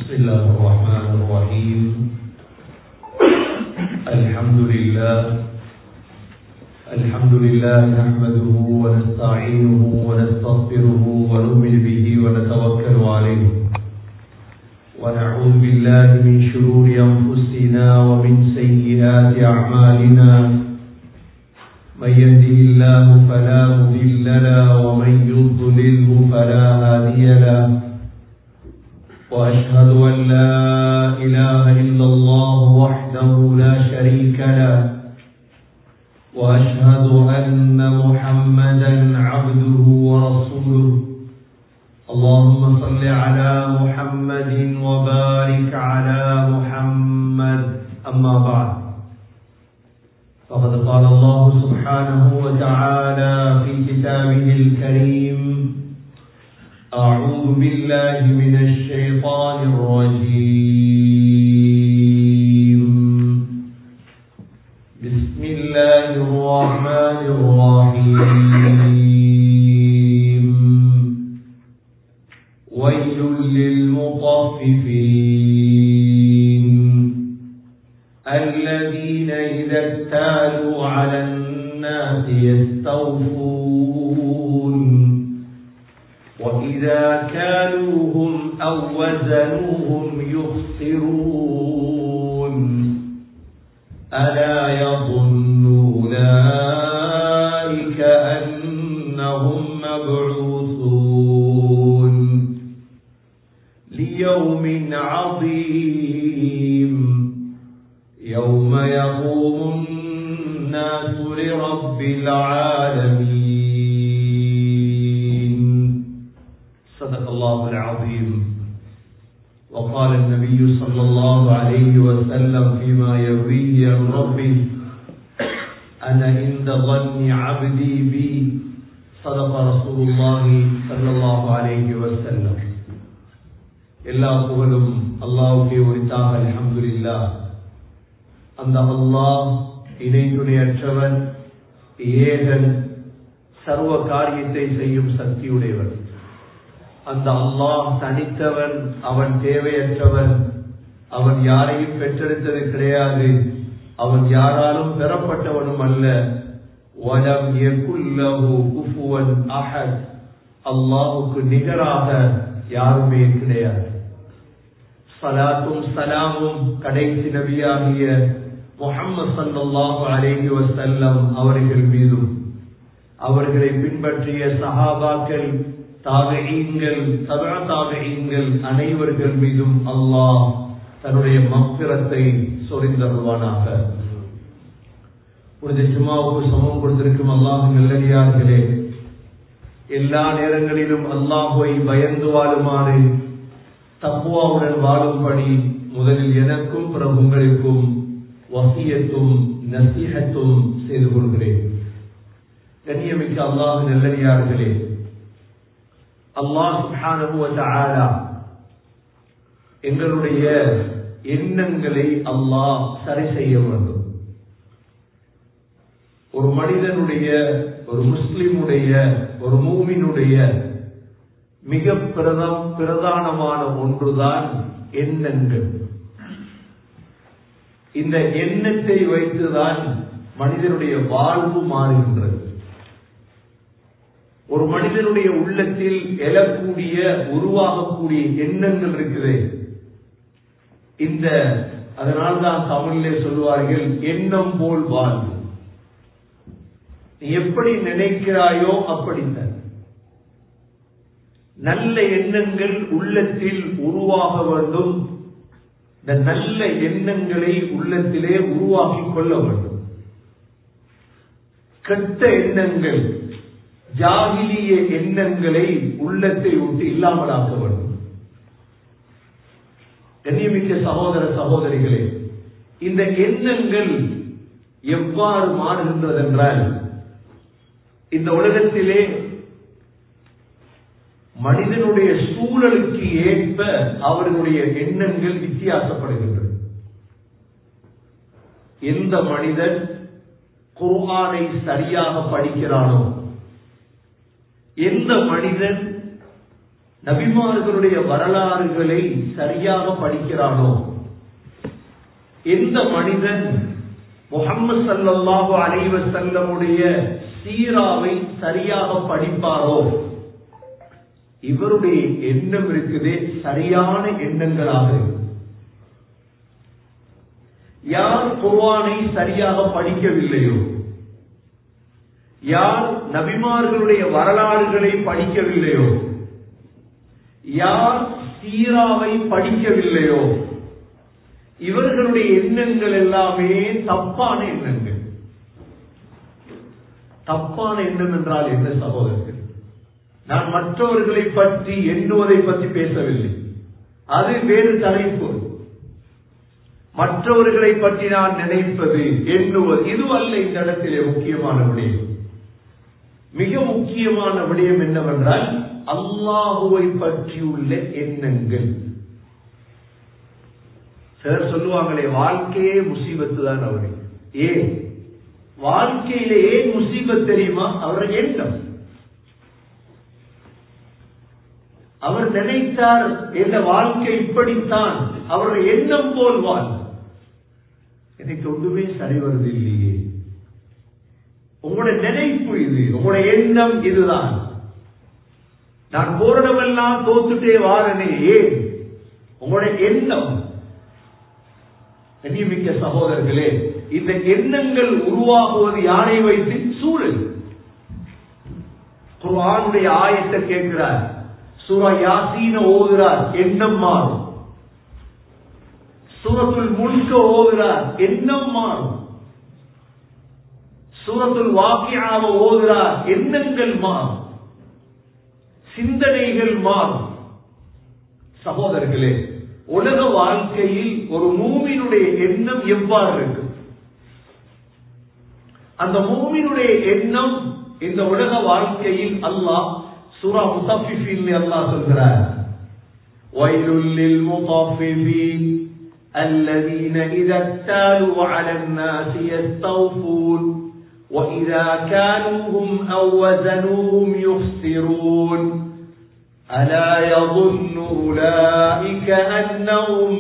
بسم الله الرحمن الرحيم الحمد لله الحمد لله نحمده ونستعينه ونستغفره ونؤمن به ونتوكل عليه ونعوذ بالله من شرور أنفسنا ومن سيئات أعمالنا من يهده الله فلا مضل له ومن يضلله فلا هادي له واشهد ان لا اله الا الله وحده لا شريك له واشهد ان محمدا عبده ورسوله اللهم صل على محمد وبارك على محمد اما بعد فقد قال الله سبحانه وتعالى في كتابه الكريم أعوذ بالله من الشيطان الرجيم بسم الله الرحمن الرحيم ويل للمطففين الذين إذا اكتالوا على الناس يستوفون وإذا كالوهم أو وزنوهم يخسرون ألا يظن أولئك أنهم مبعوثون ليوم عظيم يوم يقوم الناس لرب العالمين صدق الله العظيم وقال النبي صلى الله عليه وسلم فيما يرويه عن ربي أنا عند ظن عبدي بي صدق رسول الله صلى الله عليه وسلم எல்லா புகழும் அல்லாவுக்கே உரித்தாக அல்ஹம்துலில்லா அந்த அல்லாஹ் இணைத்துணையற்றவன் ஏகன் சர்வ காரியத்தை செய்யும் சக்தியுடையவன் அந்த அல்லாஹ் தனித்தவன் அவன் தேவையற்றவன் அவன் யாரையும் பெற்றெடுத்தது கிடையாது அவன் யாராலும் பெறப்பட்டவனும் அல்ல வலம் எக்குல்லஹு குஃபுவன் அஹத் அல்லாஹுக்கு நிகராக யாருமே கிடையாது சலாத்தும் சலாமும் கடைசி நபியாகிய முகம்மது சல்லாஹு அலேஹி வசல்லம் அவர்கள் மீதும் அவர்களை பின்பற்றிய சஹாபாக்கள் தாவகீங்கள் சதா தாவகீங்கள் அனைவர்கள் மீதும் அல்லாஹ் தன்னுடைய மக்கிரத்தை சொரிந்தருவானாக புனித ஜுமாவுக்கு சமம் கொடுத்திருக்கும் அல்லாஹ் நல்லடியார்களே எல்லா நேரங்களிலும் அல்லாஹுவை பயந்து வாழுமாறு தப்புவாவுடன் வாழும்படி முதலில் எனக்கும் பிற உங்களுக்கும் வசியத்தும் நசீகத்தும் செய்து கொள்கிறேன் கண்ணியமிக்க அல்லாஹ் நல்லடியார்களே அல்லாஹ் சுஹானு எங்களுடைய எண்ணங்களை அல்லாஹ் சரி செய்ய வேண்டும் ஒரு மனிதனுடைய ஒரு முஸ்லிமுடைய ஒரு மூமினுடைய மிக பிரதம் பிரதானமான ஒன்றுதான் எண்ணங்கள் இந்த எண்ணத்தை வைத்துதான் மனிதனுடைய வாழ்வு மாறுகின்றது ஒரு மனிதனுடைய உள்ளத்தில் எழக்கூடிய உருவாகக்கூடிய எண்ணங்கள் இருக்குது இந்த அதனால்தான் தமிழிலே சொல்வார்கள் எண்ணம் போல் வாழ்வு நீ எப்படி நினைக்கிறாயோ அப்படித்தான் நல்ல எண்ணங்கள் உள்ளத்தில் உருவாக வேண்டும் இந்த நல்ல எண்ணங்களை உள்ளத்திலே உருவாக்கி கொள்ள வேண்டும் கெட்ட எண்ணங்கள் ஜாகிலிய எண்ணங்களை உள்ளத்தை விட்டு இல்லாமலாக்க வேண்டும் கண்ணியமிக்க சகோதர சகோதரிகளே இந்த எண்ணங்கள் எவ்வாறு மாறுகின்றது என்றால் இந்த உலகத்திலே மனிதனுடைய சூழலுக்கு ஏற்ப அவர்களுடைய எண்ணங்கள் வித்தியாசப்படுகின்றது எந்த மனிதன் குர்ஆனை சரியாக படிக்கிறானோ எந்த மனிதன் நபிமார்களுடைய வரலாறுகளை சரியாக படிக்கிறானோ எந்த மனிதன் முகம்மது சல்லாஹு அலைவ செல்லமுடைய சீராவை சரியாக படிப்பாரோ இவருடைய எண்ணம் இருக்குதே சரியான எண்ணங்களாக இருக்கும் யார் குர்வானை சரியாக படிக்கவில்லையோ யார் நபிமார்களுடைய வரலாறுகளை படிக்கவில்லையோ யார் சீராவை படிக்கவில்லையோ இவர்களுடைய எண்ணங்கள் எல்லாமே தப்பான எண்ணங்கள் தப்பான எண்ணம் என்றால் என்ன சகோதரர்கள் நான் மற்றவர்களை பற்றி எண்ணுவதை பற்றி பேசவில்லை அது வேறு தலைப்பு மற்றவர்களை பற்றி நான் நினைப்பது எண்ணுவது இதுவல்ல இந்த இடத்திலே முக்கியமான விடயம் மிக முக்கியமான விடயம் என்னவென்றால் அல்லாஹுவை பற்றியுள்ள எண்ணங்கள் சிலர் சொல்லுவாங்களே வாழ்க்கையே முசீபத்து தான் அவரு ஏன் வாழ்க்கையில ஏன் முசீபத் தெரியுமா அவருடைய எண்ணம் அவர் நினைத்தார் என்ற வாழ்க்கை இப்படித்தான் அவருடைய எண்ணம் போல் வாழ் எனக்கு ஒன்றுமே சரி வருது இல்லையே உங்களுடைய நினைப்பு இது உங்களுடைய எண்ணம் இதுதான் நான் போரிடமெல்லாம் தோத்துட்டே வாரனே ஏன் உங்களுடைய எண்ணம் கண்ணியமிக்க சகோதரர்களே இந்த எண்ணங்கள் உருவாகுவது யாரை வைத்து சூழல் குர்ஆனுடைய ஆயத்தை கேட்கிறார் சூரா யாசீன ஓதுறார் எண்ணம் மாறும் சூரத்துல் முழுக்க ஓதுறார் எண்ணம் மாறும் சூரத்துல் வாக்கியாவ ஓதுறார் எண்ணங்கள் மாறும் சிந்தனைகள் மாறும் சகோதரர்களே உலக வாழ்க்கையில் ஒரு மூமினுடைய எண்ணம் எவ்வாறு இருக்கு அந்த மூமினுடைய எண்ணம் இந்த உலக வாழ்க்கையில் அல்லாஹ் சூரா முத்தஃபிஃபின் அல்லாஹ் சொல்கிறார் ويل للمطففين الذين إذا اكتالوا على الناس يستوفون وإذا كانوهم أو وزنوهم يخسرون ألا يظن أولئك أنهم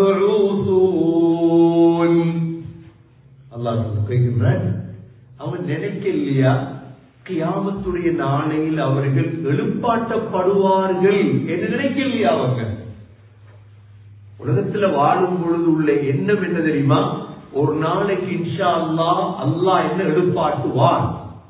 مبعوثون الله சொல்லுகிறார் அவன் நினைக்கலையா கியாமத்துடைய நாளையில் அவர்கள் எழுப்பாட்டப்படுவார்கள் என்று நினைக்கலையா அவங்க உலகத்துல வாழும் பொழுது உள்ள எண்ணம் என்ன தெரியுமா ஒரு நாளைக்கு இன்ஷா அல்லா அல்லாஹ் என்ன எழுப்பாட்டுவான்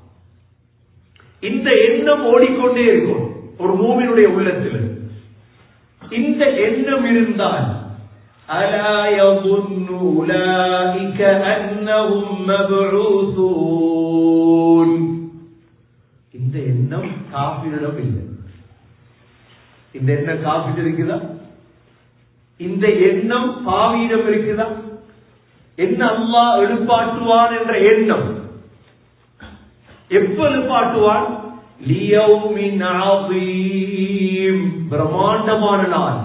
இந்த எண்ணம் ஓடிக்கொண்டே இருக்கும் ஒரு மூவினுடைய உள்ளத்தில் இந்த எண்ணம் இருந்தால் ألا يظن أولئك أنهم مبعوثون இந்த எண்ணம் காபிரிடம் இல்லை இந்த எண்ணம் காபிரிடம் இருக்குதா இந்த எண்ணம் பாவியிடம் இருக்குதா என்ன அல்லாஹ் எழுப்பாட்டுவான் என்ற எண்ணம் எப்ப எழுப்பாட்டுவான் லியௌமின் ஆதீம் பிரம்மாண்டமான நாள்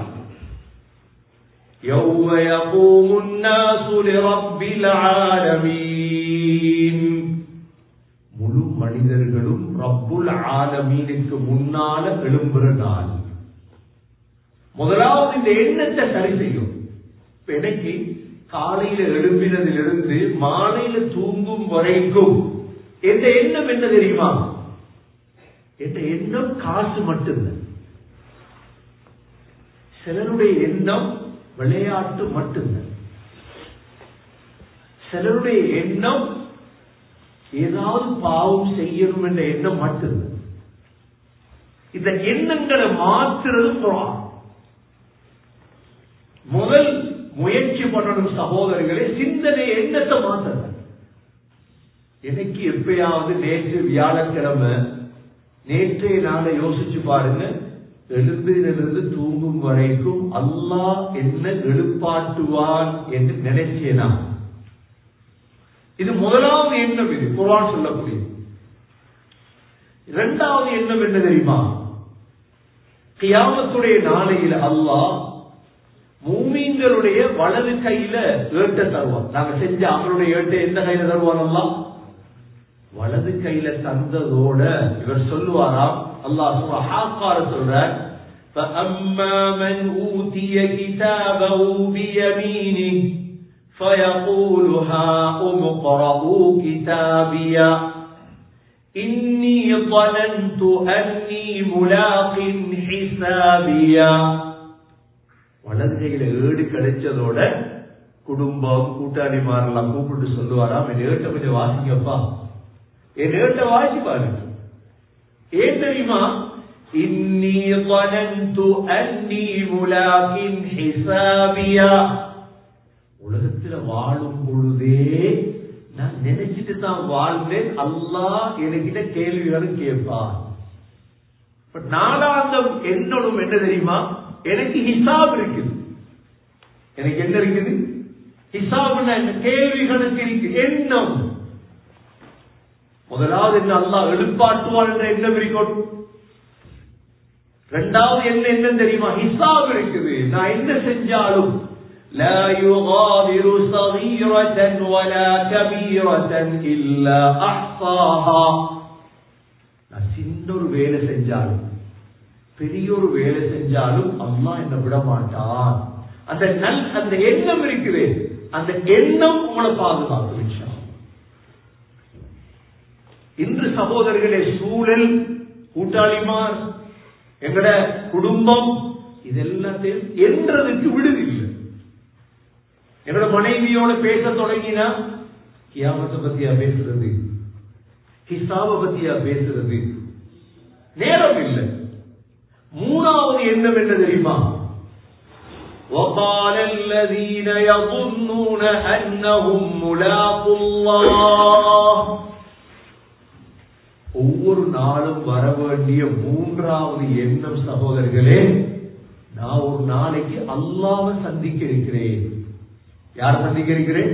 يوم يقوم الناس لرب العالمين முழு மனிதர்களும் ரப்புல் ஆலமீனுக்கு முன்னால எழும்புற நாள் முதலாவது இந்த எண்ணத்தை சரி செய்யும் எனக்கு காலையில எழும்பினதிலிருந்து மாலையில தூங்கும் வரைக்கும் எந்த எண்ணம் என்ன தெரியுமா என்ற எண்ணம் காசு மட்டும்தான் சிலருடைய எண்ணம் விளையாட்டு மட்டும்தான் சிலருடைய எண்ணம் ஏதாவது பாவம் செய்யணும் என்ற எண்ணம் மட்டும்தான் இந்த எண்ணங்களை மாற்றுறது குரான் முதல் முயற்சி பண்ணணும் சகோதரர்களே சிந்தனை எண்ணத்தை மாற்றணும் எனக்கு எப்பயாவது நேற்று வியாழக்கிழமை நேற்றைய நாளை யோசிச்சு பாருங்க எழுந்திலிருந்து தூங்கும் வரைக்கும் அல்லாஹ் என்ன எழுப்பாட்டுவான் என்று நினைச்சேனா இது முதலாவது எண்ணம் இது குரான் சொல்லக்கூடிய இரண்டாவது எண்ணம் என்ன தெரியுமா கியாமத்துடைய நாளையில் அல்லாஹ் மூமீன்களுடைய வலது கையில ஏட்ட தருவான் நாங்க செஞ்ச அவருடைய ஏட்ட எந்த கையில தருவான் அல்லாஹ் வலது கையில தந்ததோட இவர் சொல்லுவாராம் அல்லாஹ் சுபஹாக்கார சொல்ற فأما من أوتي كتابه بيمينه فيقول هاؤم اقرءوا كتابيا إني ظننت أني ملاق حسابيا வலது கையில ஏடு கிடைச்சதோட குடும்பம் கூட்டாளிமாரெல்லாம் கூப்பிட்டு சொல்லுவாராம் என் ஏட்ட கொஞ்சம் வாசிங்கப்பா என் ஏட்ட வாசி பாருங்க ஏன் தெரியுமா இன்னி ظننت أني ملاق حسابيا உலகத்துல வாழும் பொழுதே நான் நினைச்சிட்டு தான் வாழ்ந்தேன் அல்லாஹ் என்கிட்ட கேள்விகளும் கேட்பான் நாலாந்தம் என்னோடும் என்ன தெரியுமா எனக்கு ஹிசாப் இருக்குது எனக்கு என்ன இருக்குது ஹிசாப் கேள்விகளுக்கு இருக்கு எண்ணம் முதலாவது என்ன அல்லாஹ் எழுப்பாட்டுவான் என்ற எண்ணம் இருக்கட்டும் ரெண்டாவது என்ன என்ன தெரியுமா ஹிசாப் இருக்குது நான் என்ன செஞ்சாலும் لا يغادر صغيرة ولا كبيرة إلا أحصاها நான் சின்ன ஒரு வேலை செஞ்சாலும் பெரிய ஒரு வேலை செஞ்சாலும் அம்மா என்ன விட மாட்டான் அந்த நல் அந்த எண்ணம் இருக்குது அந்த எண்ணம் உங்களை பாதுகாத்து விஷயம் இன்று சகோதரர்களே சூழல் கூட்டாளிமார் எங்கட குடும்பம் இதெல்லாத்தையும் என்றதுக்கு விடுதில்லை என்னோட மனைவியோட பேச தொடங்கினா கியாமத்தை பத்தியா பேசுறது ஹிசாப பத்தியா பேசுறது நேரம் இல்லை மூணாவது எண்ணம் என்ன தெரியுமா وقال الذين يظنون أنهم ملاقوا الله ஒவ்வொரு நாளும் வர வேண்டிய மூன்றாவது எண்ணம் சகோதரர்களே நான் ஒரு நாளைக்கு அல்லாவை சந்திக்க இருக்கிறேன் யார் சந்திக்க இருக்கிறேன்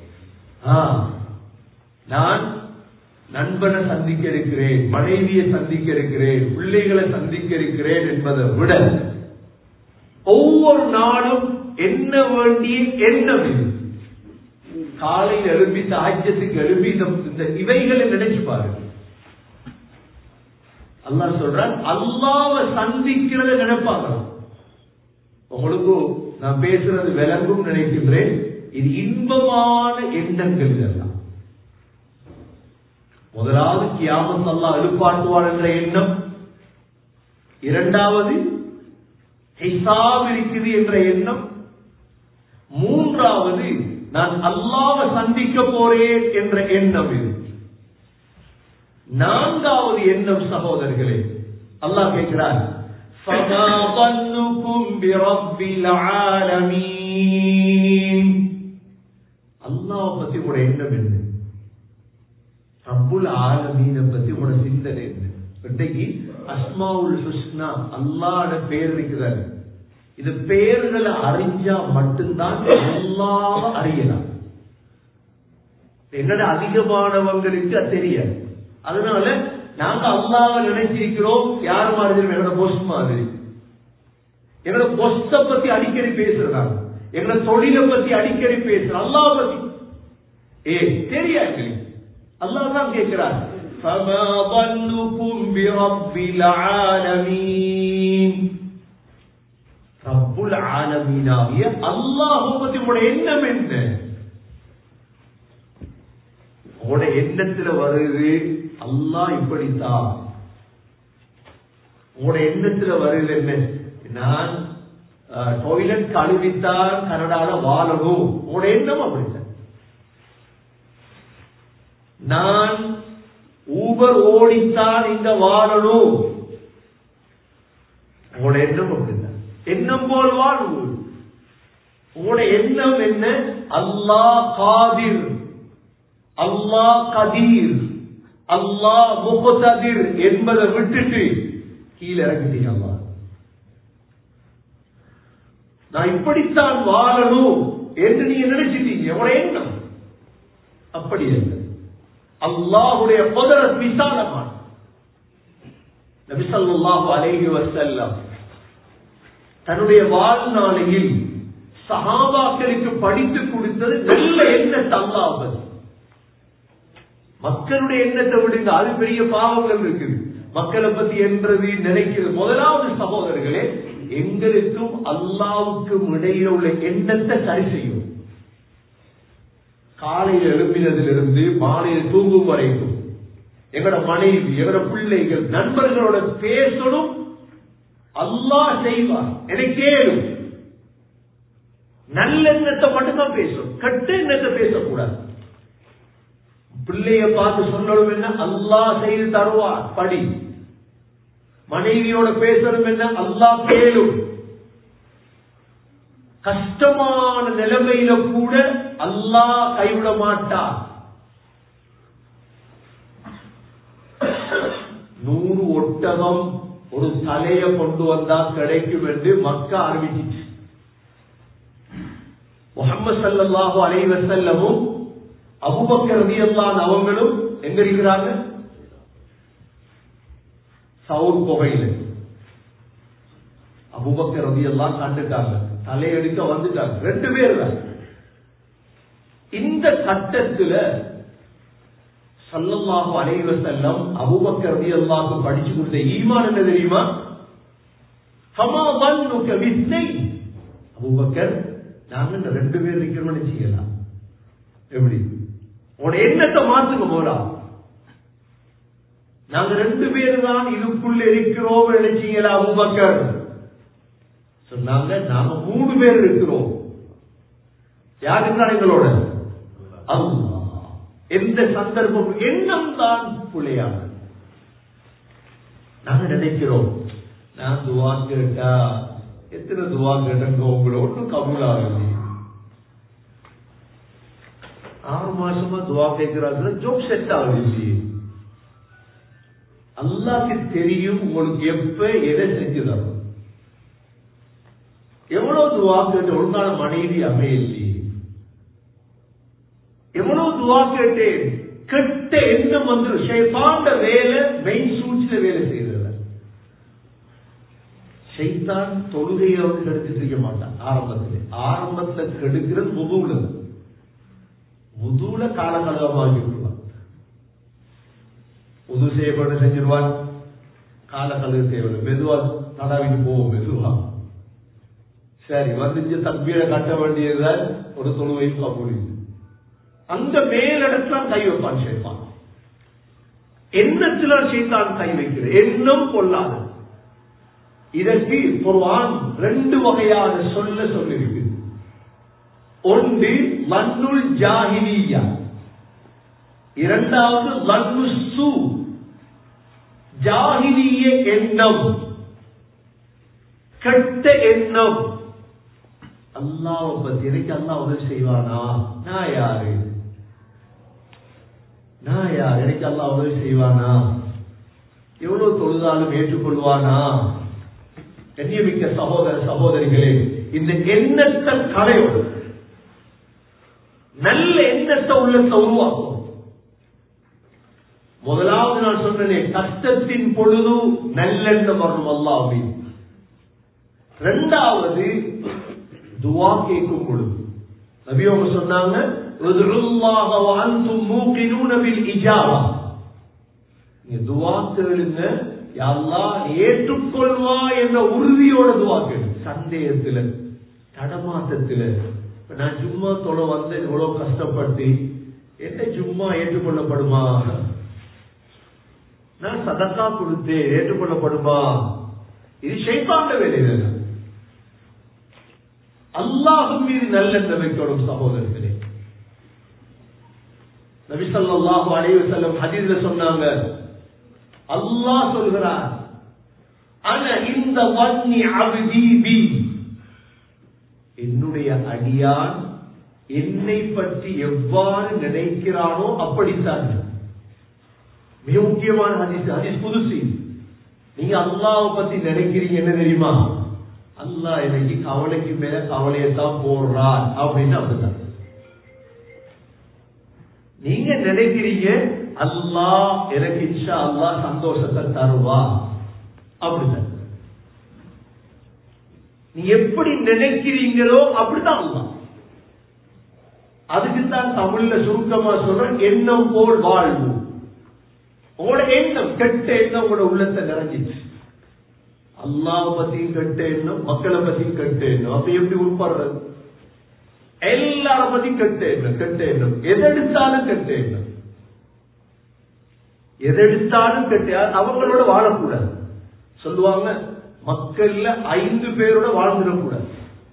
நான் நண்பனை சந்திக்க இருக்கிறேன் மனைவியை சந்திக்க இருக்கிறேன் பிள்ளைகளை சந்திக்க இருக்கிறேன் என்பதை விட ஒவ்வொரு நாளும் என்ன வேண்டிய எண்ணம் இது காலையில் எழுப்பி தாஜ்யத்துக்கு எழுப்பி இந்த இவைகளை நினைச்சு பாருங்க அல்லாஹ் சொல்றான் அல்லாவை சந்திக்கிறத நினைப்பாங்களாம் உங்களுக்கு நான் பேசுறது விளங்கும் நினைக்கின்றேன் இது இன்பமான எண்ணங்கள் இதெல்லாம் முதலாவது கியாமத் அல்லா எழுப்பாட்டுவார் என்ற எண்ணம் இரண்டாவது ஹிசாப் இருக்குது என்ற எண்ணம் மூன்றாவது நான் அல்லாவை சந்திக்க போறேன் என்ற எண்ணம் இது நான்காவது எண்ணம் சகோதரர்களே அல்லாஹ் கேட்கிறார் فما ظنكم برب العالمين அல்லாஹ் பத்தி உங்களோட எண்ணம் என்ன ரப்புல் ஆலமீன பத்தி உங்களோட சிந்தனை என்ன இன்றைக்கு அஸ்மாவுல் ஹுஸ்னா அல்லாட பேர் இருக்கிறாரு இது பேர்களை அறிஞ்சா மட்டும்தான் அல்லாஹ் அறியலாம் என்னோட அதிகமானவங்களுக்கு அது தெரியாது அதனால நாங்க அல்லாவை நினைச்சிருக்கிறோம் யார் மாதிரி என்னோட பொஸ் மாதிரி என்னோட பொஸ்த பத்தி அடிக்கடி பேசுறாங்க எங்களோட தொழிலை பத்தி அடிக்கடி பேசுறோம் அல்லா பத்தி ஏ தெரியாது அல்லாஹ் தான் கேட்கிறார் فما ظنكم برب العالمين ரப்புல் ஆலமீனாகிய அல்லாஹ் பத்தி உங்களுடைய எண்ணம் என்ன உங்களோட எண்ணத்துல வருது அல்லாஹ் இப்படித்தான் உங்களோட எண்ணத்துல வருது என்ன நான் டாய்லெட் கழுவித்தான் கனடால வாழணும் உங்களோட எண்ணம் அப்படித்தான் நான் ஊபர் ஓடித்தான் இந்த வாழணும் உங்களோட எண்ணம் அப்படித்தான் எண்ணம் போல் வாழ்வு உங்களோட எண்ணம் என்ன அல்லாஹ் காதிர் அல்லாஹ் கதீர் அல்லாஹ் முகததிர் என்பதை விட்டுட்டு கீழே இறங்கிட்டீங்க அல்லாஹ் நான் இப்படித்தான் வாழணும் என்று நீங்க நினைச்சிட்டீங்க உங்களோட எண்ணம் அப்படி அல்ல அல்லாஹுடைய புதர விசாலமான நபிசல்லாஹு அலைஹி வசல்லம் தன்னுடைய வாழ்நாளையில் சகாபாக்களுக்கு படித்து கொடுத்தது நல்ல எண்ணத்தை அல்லாஹ் மக்களுடைய எண்ணத்தை விடுங்க அது பெரிய பாவங்கள் இருக்குது மக்களை பத்தி என்றது நினைக்கிறது முதலாவது சகோதரர்களே எங்களுக்கும் அல்லாவுக்கும் இடையில உள்ள எண்ணத்தை சரி செய்யும் காலையில் எழுப்பினதிலிருந்து மாலையில் தூங்கும் வரைக்கும் எங்களோட மனைவி எங்களோட பிள்ளைகள் நண்பர்களோட பேசணும் அல்லாஹ் செய்வார் எனக்கேடும் நல்லெண்ணத்தை மட்டும்தான் பேசும் கெட்ட எண்ணத்தை பேசக்கூடாது பிள்ளைய பார்த்து சொல்லணும் என்ன அல்லாஹ் செய்து தருவார் படி மனைவியோட பேசணும் என்ன அல்லாஹ் கேளும் கஷ்டமான நிலைமையில கூட அல்லாஹ் கைவிட மாட்டார் நூறு ஒட்டகம் ஒரு தலைய கொண்டு வந்தா கிடைக்கும் என்று மக்கா அறிவிச்சிச்சு முகமது சல்லாஹூ அலைவசல்லமும் அபுபக்கர் ரதியல்லான் அவங்களும் எங்க இருக்கிறாங்க சவுர் குகையில அபுபக்கர் ரதியெல்லாம் கண்டுட்டாங்க தலையெடுக்க வந்துட்டாங்க ரெண்டு பேர் தான் இந்த கட்டத்துல சல்லல்லாஹு அலைவ செல்லம் அபுபக்கர் ரதியல்லாஹு படிச்சு கொடுத்த ஈமான் என்ன தெரியுமா ஃபமா வன்னுக வித்னை அபுபக்கர் நாங்க இந்த ரெண்டு பேர் இருக்கிறோம்னு செய்யலாம் எப்படி உட எண்ணத்தை மாத்துங்க போடா நாங்க ரெண்டு பேர் தான் இதுக்குள்ள இருக்கிறோம் நினைச்சீங்களா அபுபக்கர் சொன்னாங்க நாங்க மூணு பேர் இருக்கிறோம் யார் இருக்கிறார் எங்களோட அல்லாஹ் எந்த சந்தர்ப்பம் எண்ணம் தான் பிள்ளையாக நாங்க நினைக்கிறோம் நான் துவா கேட்டா எத்தனை துவா கேட்டங்க உங்களை ஒன்றும் கபூலாகுது ஆறு மாசமா துவா கேட்கிறாங்க ஜோக் செட் ஆகுது அல்லாக்கு தெரியும் உங்களுக்கு எப்ப எதை செஞ்சு தரும் எவ்வளவு துவா கேட்டு ஒழுங்கான மனைவி அமையலையே எவ்வளவு துவா கேட்டேன் கெட்ட எண்ணம் வந்து ஷைத்தாண்ட வேலை மெயின் சூழ்ச்சியில வேலை செய்யறது ஷைத்தான் தொழுகையை அவர்கள் எடுத்துட்டு இருக்க மாட்டான் ஆரம்பத்தில் ஆரம்பத்துல கெடுக்கிறது முதுகுல முதுகுல காலகலகமாகி விடுவான் உது செய்யப்பட செஞ்சிருவான் காலக்கழுகு தேவை மெதுவா தடாவிட்டு போவோம் மெதுவா சரி வந்துச்சு தம்பியில கட்ட வேண்டியதுதான் ஒரு தொழுவையும் கபூலிது அந்த மேலிடத்துல கை வைப்பான் சேர்ப்பான் எண்ணத்துல செய்தான் கை வைக்கிற எண்ணம் கொள்ளாது இதற்கு குர்ஆன் ரெண்டு வகையான சொல்ல சொல்லிருக்கு ஒன்று மன்னுல் ஜாஹிலியா இரண்டாவது மன்னு சு ஜாகிலிய எண்ணம் கெட்ட எண்ணம் அல்லாவை பத்தி எனக்கு அல்லா உதவி செய்வானா நான் யாரு நான் யார் எனக்கு அல்லா உதவி செய்வானா எவ்வளவு தொழுதாலும் ஏற்றுக்கொள்வானா கண்ணியமிக்க சகோதர சகோதரிகளே இந்த எண்ணத்தை களையும் நல்ல எண்ணத்தை உள்ளத்தை உருவாக்கும் முதலாவது நான் சொன்னேன் கஷ்டத்தின் பொழுது நல்லெண்ணம் வரணும் அல்லா அப்படின்னு ரெண்டாவது துவா கேட்கும் பொழுது நபி அவங்க சொன்னாங்க "உதுருல்லாஹ வ அன்தும் மூகினூன பில் இஜாபா." நீங்க துவா கேளுங்க யா அல்லாஹ் நீ ஏற்றுக்கொள்வா என்ற உறுதியோட துவா கேளு சந்தேகத்துல தடமாட்டத்துல இப்ப நான் சும்மா தொலை வந்து இவ்வளவு கஷ்டப்பட்டு என்ன சும்மா ஏற்றுக்கொள்ளப்படுமா நான் சதக்கா கொடுத்தேன் ஏற்றுக்கொள்ளப்படுமா இது ஷைத்தாண்ட வேலையில அல்லாஹும் மீது நல்லெண்ணம் வைக்கணும் சகோதரர்களே நபி ஸல்லல்லாஹு அலைஹி வஸல்லம் ஹதீஸ்ல சொன்னாங்க அல்லாஹ் சொல்கிறார் அன இந்த வன்னி அப்தி பி என்னுடைய அடியான் என்னை பற்றி எவ்வாறு நினைக்கிறானோ அப்படித்தான் மிக முக்கியமான ஹதீஸ் ஹதீஸ் புதுசு நீங்க அல்லாஹ் பத்தி நினைக்கிறீங்க என்ன தெரியுமா அல்லாஹ் எனக்கு கவலைக்கு மேல கவலையத்தான் போடுறார் அப்படின்னு அப்படிதான் நீங்க நினைக்கிறீங்க அல்லாஹ் எனக்கு இன்ஷா அல்லாஹ் சந்தோஷத்தை தருவா அப்படிதான் நீ எப்படி நினைக்கிறீங்களோ அப்படித்தான் அல்லாஹ் அதுக்குத்தான் தமிழ்ல சுருக்கமா சொல்றேன் எண்ணம் போல் வாழ்வு உங்களோட எண்ணம் கெட்ட எண்ணம் உங்களோட உள்ளத்தை நிறைஞ்சிச்சு அல்லாஹ் பத்தியும் கெட்ட எண்ணம் மக்களை பத்தியும் கெட்ட எண்ணம் அப்ப எப்படி உட்படுறது எல்லார பத்தியும் கெட்ட எண்ணம் கெட்ட எண்ணம் எதெடுத்தாலும் கெட்ட எண்ணம் எதெடுத்தாலும் கெட்ட அவங்களோட வாழக்கூடாது சொல்லுவாங்க மக்கள்ல ஐந்து பேரோட வாழ்ந்துடக்கூடாது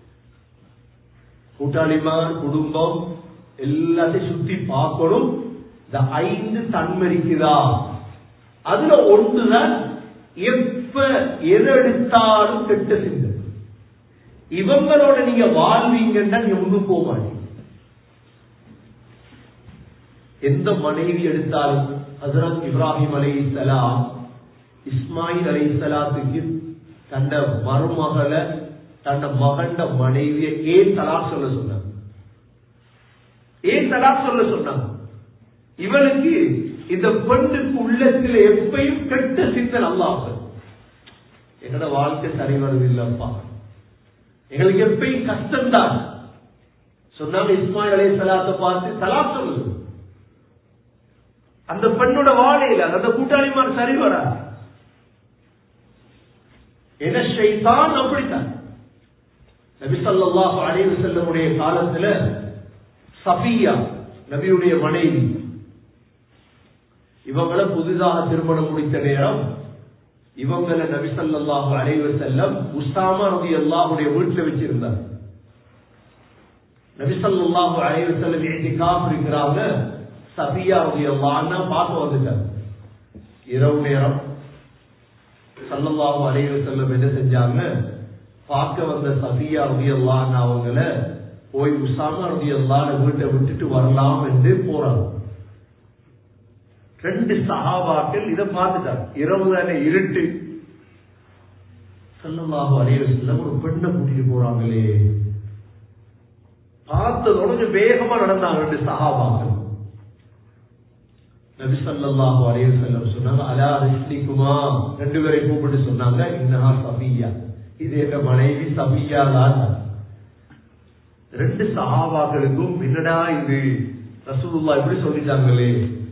கூட்டாளிமார் குடும்பம் எல்லாத்தையும் சுத்தி பார்க்கணும் இந்த ஐந்து தன்மரிக்குதா அதுல ஒன்றுதான் எப்ப எது எடுத்தாலும் கெட்ட சிந்தனை இவங்களோட நீங்க வாழ்வீங்கன்னா நீங்க ஒண்ணும் போக மாட்டீங்க எந்த மனைவி எடுத்தாலும் ஹசரத் இப்ராஹிம் அலை சலாம் இஸ்மாயில் அலை சலாத்துக்கு தண்ட மருமகளை தண்ட மகண்ட மனைவியை ஏன் தலாக் சொல்ல சொன்னாங்க ஏன் தலாக் சொல்ல சொன்னாங்க இவனுக்கு இந்த பெண்ணுக்கு உள்ளத்துல எப்பயும் கெட்ட சிந்தன் அல்லாஹ் என்னோட வாழ்க்கை சரி வருதில்லப்பா எங்களுக்கு எப்பயும் கஷ்டம்தான் சொன்னாங்க இஸ்மாயில் அலை சலாத்தை பார்த்து தலாக் சொல்லுது அந்த பெண்ணோட வாழையில அந்த கூட்டாளிமார் சரி வரா என்ன ஷைத்தான் அப்படித்தான் நபி ஸல்லல்லாஹு அலைஹி வஸல்லமுடைய காலத்துல சஃபியா நபியுடைய மனைவி இவங்கள புதிதாக திருமணம் முடித்த நேரம் இவங்கள நபி ஸல்லல்லாஹு அலைஹி வஸல்லம் உஸ்தாமா ரலியல்லாஹுடைய வீட்டுல வச்சிருந்தார் நபி ஸல்லல்லாஹு அலைஹி வஸல்லம் இத்திகாஃப் இருக்கிறாங்க சஃபியா ரலியல்லாஹு பார்க்க வந்துட்டார் இரவு நேரம் சல்லல்லாஹு அலைஹி வஸல்லம் என்ன செஞ்சாங்க பார்க்க வந்த சஃபியா ரலியல்லாஹு அவங்கள போய் உசாமா ரலியல்லாஹு வீட்டை விட்டுட்டு வரலாம் என்று போறாங்க ரெண்டு சஹாபாக்கள் இதை பார்த்துட்டாங்க இரவு தானே இருட்டு சல்லல்லாஹு அலைஹி வஸல்லம் ஒரு பெண்ணை கூட்டிட்டு போறாங்களே பார்த்தது உடனே வேகமா நடந்தாங்க ரெண்டு சஹாபாக்கள் நபி ஸல்லல்லாஹு அலைஹி வஸல்லம் சொன்னாங்க அலா ரிஸ்லிகுமா ரெண்டு பேரை கூப்பிட்டு சொன்னாங்க இன்னஹா சபியா இது எங்க மனைவி சபியா தான் ரெண்டு சஹாபாக்களுக்கும் என்னடா இது ரசூலுல்லாஹ் இப்படி சொல்லிட்டாங்களே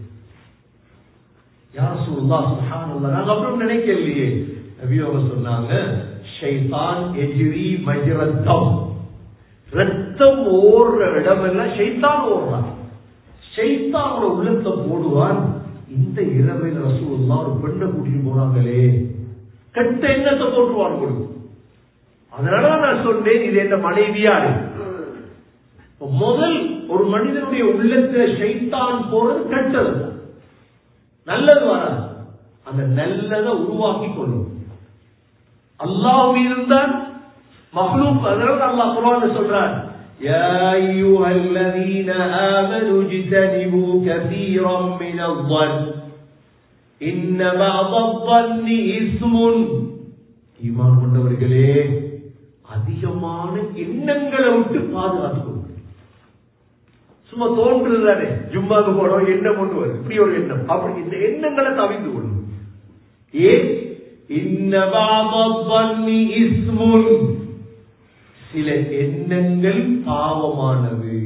யா ரசூலுல்லாஹ் சுப்ஹானல்லாஹ் நாங்க அப்படி நினைக்கலையே நபி அவங்க சொன்னாங்க ஷைத்தான் எஜ்ரி மஜ்ரத்தம் ரத்தம் ஓடுற இடமெல்லாம் ஷைத்தான் ஓடுறான் ஷைத்தானோட உள்ளத்தை போடுவான் இந்த இரவில் ரசூல்லா ஒரு பெண்ணை கூட்டிட்டு போறாங்களே கெட்ட எண்ணத்தை போட்டுவான் கொடுக்கும் அதனாலதான் நான் சொன்னேன் இது என்ன மனைவியாரு முதல் ஒரு மனிதனுடைய உள்ளத்துல ஷைத்தான் போறது கெட்டது நல்லது வராது அந்த நல்லதை உருவாக்கி கொள்ளும் அல்லாஹ் மீதுதான் மஹ்லூக் அதனால அல்லாஹ் குர்ஆன்ல சொல்றான் يا أيها الذين آمنوا اجتنبوا كثيرا من الظن إن بعض الظن إثم ஈமான் கொண்டவர்களே அதிகமான எண்ணங்களை விட்டு பாதுகாத்துக் கொள்ளுங்கள் சும்மா தோன்றுதானே ஜும்மாக்கு போனோம் எண்ணம் கொண்டு வரும் இப்படி ஒரு எண்ணம் அப்படி இந்த எண்ணங்களை தவிந்து கொள்ளும் ஏன் இன்னி இஸ்முன் சில எண்ணங்கள் பாவமானது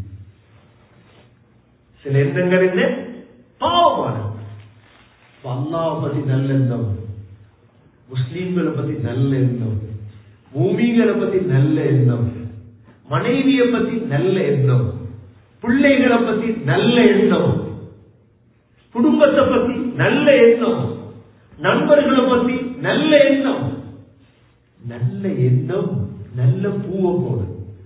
சில எண்ணங்கள் என்ன பாவமானது அல்லாவை பத்தி நல்ல எண்ணம் முஸ்லீம்களை பத்தி நல்ல எண்ணம் பூமிகளை பத்தி நல்ல எண்ணம் மனைவியை பத்தி நல்ல எண்ணம் பிள்ளைகளை பத்தி நல்ல எண்ணம் குடும்பத்தை பத்தி நல்ல எண்ணம் நண்பர்களை பத்தி நல்ல எண்ணம் நல்ல எண்ணம் நல்ல பூவை போடு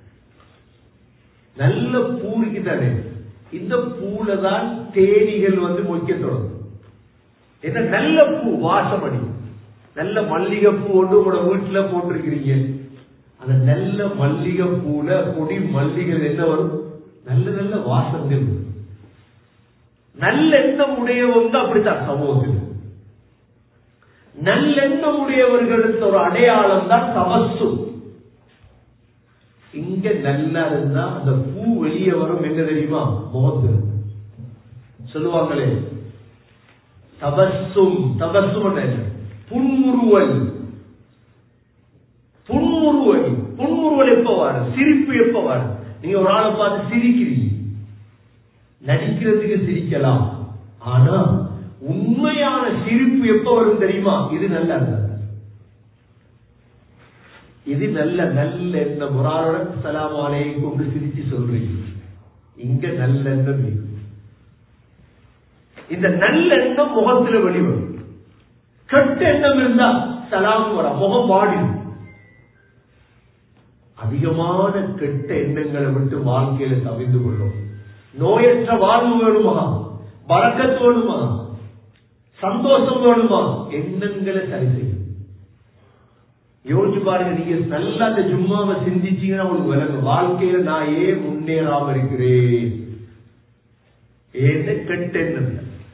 நல்ல பூ இருக்குதானே இந்த பூல தான் தேனிகள் வந்து மொய்க்க தொடங்கும் என்ன நல்ல பூ வாசமணி நல்ல மல்லிகை பூ ஒன்று உங்களோட வீட்டுல போட்டிருக்கிறீங்க அந்த நல்ல மல்லிகை பூல கொடி மல்லிகை என்ன வரும் நல்ல நல்ல வாசங்கள் நல்லெண்ணம் உடையவங்க அப்படித்தான் சமூகத்தில் நல்லெண்ணம் உடையவர்களுக்கு ஒரு அடையாளம் தான் தமசு இங்க நல்லா இருந்தா அந்த பூ வெளியே வரும் என்ன தெரியுமா முகத்து சொல்லுவாங்களே தபசும் தபசும் புன்முறுவல் புன்முறுவல் புன்முறுவல் எப்ப வரும் சிரிப்பு எப்ப வரும் நீங்க ஒரு ஆளை பார்த்து சிரிக்கிறீங்க நடிக்கிறதுக்கு சிரிக்கலாம் ஆனா உண்மையான சிரிப்பு எப்ப வரும் தெரியுமா இது நல்லா இருந்தது இது நல்ல நல்ல எண்ணம் ஒரு ஆளோட சலாம் அலைக்கும் சிரிச்சு சொல்றீங்க இங்க நல்ல எண்ணம் இருக்கு. இந்த நல்ல எண்ணம் முகத்துல வெளிவரும் கெட்ட எண்ணம் இருந்தா சலாம் வர முகம் வாடிடும் அதிகமான கெட்ட எண்ணங்களை விட்டு வாழ்க்கையில தவிர்ந்து கொள்ளும் நோயற்ற வாழ்வு வேணுமா பறக்கத்து வேணுமா சந்தோஷம் வேணுமா எண்ணங்களை சரி செய்யும் யோசிச்சு பாருங்க நீங்க நல்லா அந்த ஜும்மாவை சிந்திச்சீங்கன்னா உங்களுக்கு விளங்கும் வாழ்க்கையில நான் ஏன் முன்னேறாம இருக்கிறேன் ஏன்னு கெட்ட எண்ணம்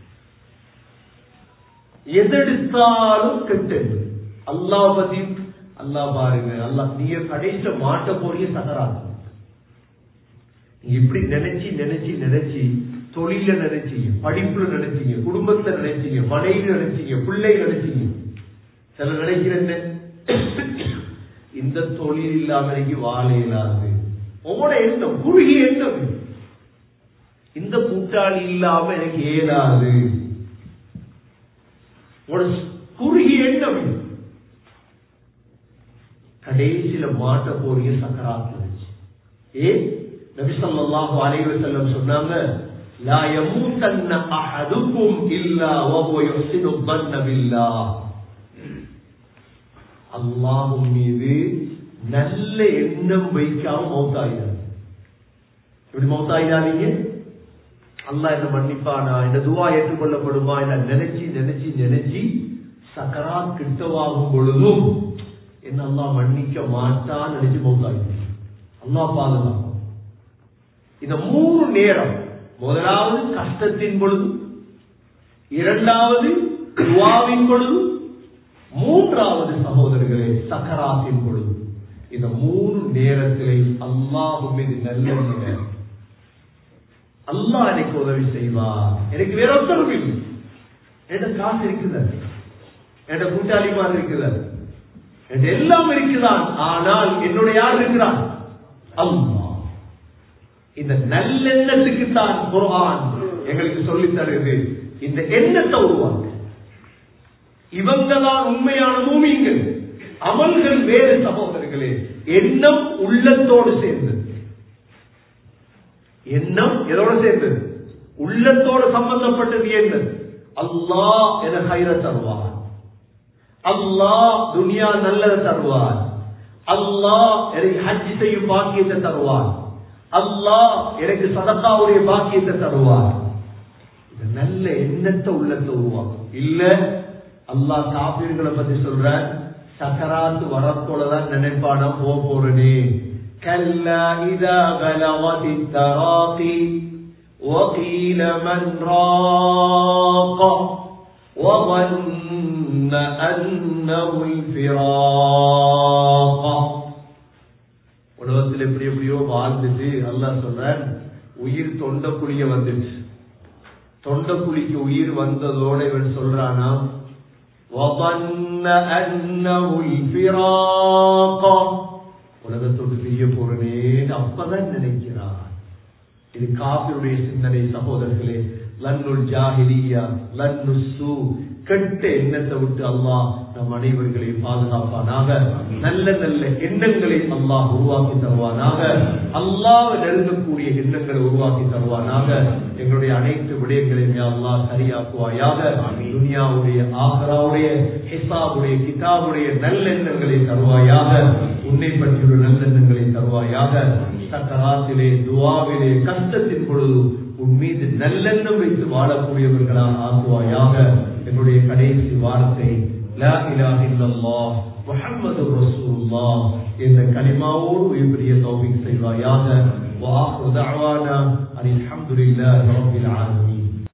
எதெடுத்தாலும் கெட்ட எண்ணம் அல்லாஹ் பத்தி அல்லாஹ் பாருங்க அல்லாஹ் நீங்க கடைசியில மாட்ட போறீங்க சகராது நீங்க இப்படி நினைச்சு நினைச்சு நினைச்சு தொழில நினைச்சீங்க படிப்புல நினைச்சீங்க குடும்பத்துல நினைச்சீங்க மனைவி நினைச்சீங்க பிள்ளை நினைச்சீங்க சில நினைக்கிறேன் இந்த தொழில் இல்லாம இன்னைக்கு வாழ இயலாது உங்களோட எண்ணம் குறுகிய எண்ணம் இந்த கூட்டாளி இல்லாம எனக்கு இயலாது உங்களோட குறுகிய எண்ணம் இது. கடைசியில மாட்ட போறீங்க சக்கராத்துல வச்சு ஏ நபி ஸல்லல்லாஹு அலைஹி வஸல்லம் சொன்னாங்க லா யமூதன்ன அஹதுக்கும் இல்லா வஹுவ யுஹ்சினு ظن பில்லாஹ் அல்லாஹ்வின் மீது நல்ல எண்ணம் வைக்காம மௌத்தாயிடாது இப்படி மௌத்தாயிடாதீங்க அல்லாஹ் என்ன மன்னிப்பானா இந்த துவா ஏற்றுக்கொள்ளப்படுமா என்ன நினைச்சு நினைச்சு நினைச்சு சக்கரா கிட்டவாகும் பொழுதும் என்ன அல்லாஹ் மன்னிக்க மாட்டான்னு நினைச்சு மௌத்தாயிடும் அல்லாஹ் பாதுகாக்கும் இந்த மூணு நேரம் முதலாவது கஷ்டத்தின் பொழுது இரண்டாவது துவாவின் பொழுது மூன்றாவது சகோதரர்களே சக்கராத்தின் பொழுது இந்த மூணு நேரத்திலே அல்லாஹ் மீது நல்ல நேரம் அல்லாஹ் எனக்கு உதவி செய்வார் எனக்கு வேற ஒருத்தரும் இல்லை என்கிட்ட காசு இருக்குதா என்கிட்ட கூட்டாளிமார் இருக்குதா என்கிட்ட எல்லாம் இருக்குதான் ஆனால் என்னோட யார் இருக்கிறான் அல்லாஹ் இந்த நல்லெண்ணத்துக்கு தான் குர்ஆன் எங்களுக்கு சொல்லித் தருது இந்த எண்ணத்தை உருவாக்கு இவங்க தான் உண்மையான மூமிங்கள் அமல்கள் வேறு சகோதரர்களே எண்ணம் உள்ளத்தோடு சேர்ந்தது எண்ணம் எதோட சேர்ந்தது உள்ளத்தோடு சம்பந்தப்பட்டது என்ன அல்லாஹ் என கயிற தருவார் அல்லாஹ் துனியா நல்லதை தருவார் அல்லாஹ் எனக்கு ஹஜ் செய்யும் பாக்கியத்தை தருவார் அல்லாஹ் எனக்கு சதக்காவுடைய பாக்கியத்தை தருவார் இந்த நல்ல எண்ணத்தை உள்ளத்தை உருவாக்கும் இல்ல அல்லாஹ் காப்பீர்களை பத்தி சொல்ற சக்கராத்து வரப்போலதான் நினைப்பான போக போறனே كلا إذا بلغت التراقي وقيل من راق وظن أنه الفراق உலகத்தில் எப்படி எப்படியோ வாழ்ந்துட்டு அல்லாஹ் சொல்றான் உயிர் தொண்டக்குழிய வந்துச்சு தொண்டக்குழிக்கு உயிர் வந்ததோட இவன் சொல்றானா وظن أنه الفراق உலகத்தோடு பிரிய போறனேன்னு அப்பதான் நினைக்கிறான் இது காபிருடைய சிந்தனை சகோதரர்களே லன்னுல் ஜாஹிலியா லன்னு சூ கெட்ட எண்ணத்தை விட்டு அல்லாஹ் நம் அனைவர்களை பாதுகாப்பானாக நல்ல நல்ல எண்ணங்களை அல்லாஹ் உருவாக்கி தருவானாக அல்லாஹ் நெருங்கக்கூடிய எண்ணங்களை உருவாக்கி தருவானாக எங்களுடைய அனைத்து விடயங்களையும் அல்லாஹ் சரியாக்குவாயாக துனியாவுடைய ஆகராவுடைய ஹிசாவுடைய கிதாபுடைய நல்லெண்ணங்களை தருவாயாக உன்னை பற்றிய நல்லெண்ணங்களை தருவாயாக சக்கராத்திலே துவாவிலே கஷ்டத்தின் பொழுது உன் மீது நல்லெண்ணம் வைத்து வாழக்கூடியவர்களாக ஆக்குவாயாக என்னுடைய கடைசி வார்த்தை லா இலாஹ இல்லல்லாஹ் முஹம்மது ரசூலுல்லாஹ் என்ற கலிமாவோடு உயர்பெரிய தௌஃபீக் செய்வாயாக وآخر دعوانا أن الحمد لله رب العالمين